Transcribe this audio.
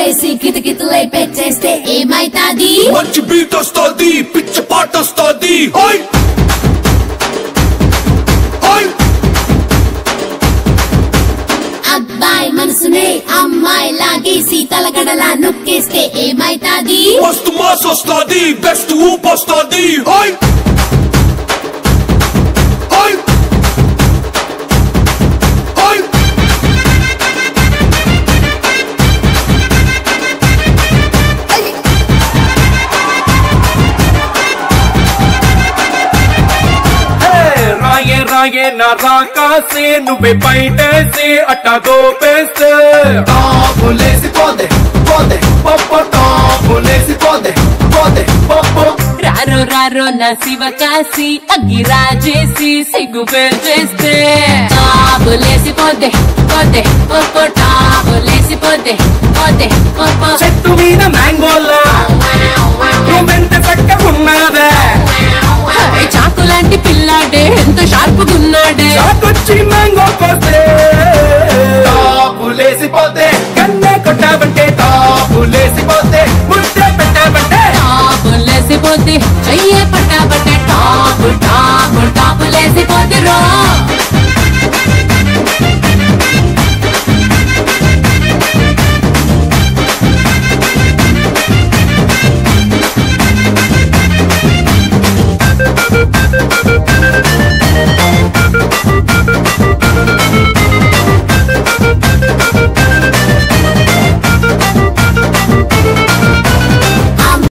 వేసి కితకితలై పెట్టేస్తే ఏమైతాది మంచి బీట్ వస్తుంది పిచ్చ పాట వస్తుంది ఓయ్ ఓయ్ అబ్బాయి మనసునే అమ్మాయి లాగేసి తలగడలా నొక్కేస్తే ఏమైతాది మస్తు మాస్ వస్తుంది బెస్ట్ ఊప్ వస్తుంది ఓయ్ ఓయ్ ఓయ్ హే, రాయే రాయే నా రాకాసే నువ్వే బయటేసి అట్టా దోపేస్తే టాపులేసి పోతే పోతే పప్పు టాపులేసి పోతే పోతే పప్పు రారో రారో నా శివ కాసి అగ్గి రాజేసి సిగ్గు పేరు చేస్తే టాబులేసి పోతే పోతే పొప్పు టాబులేసి పోతే పోతే పొప్పు చెట్టు మీద మ్యాంగోలా నువ్వెంత చక్కగున్నావే చాకు లాంటి పిల్లాడే ఎంత షార్ప్ గున్నాడే చాకొచ్చి మ్యాంగో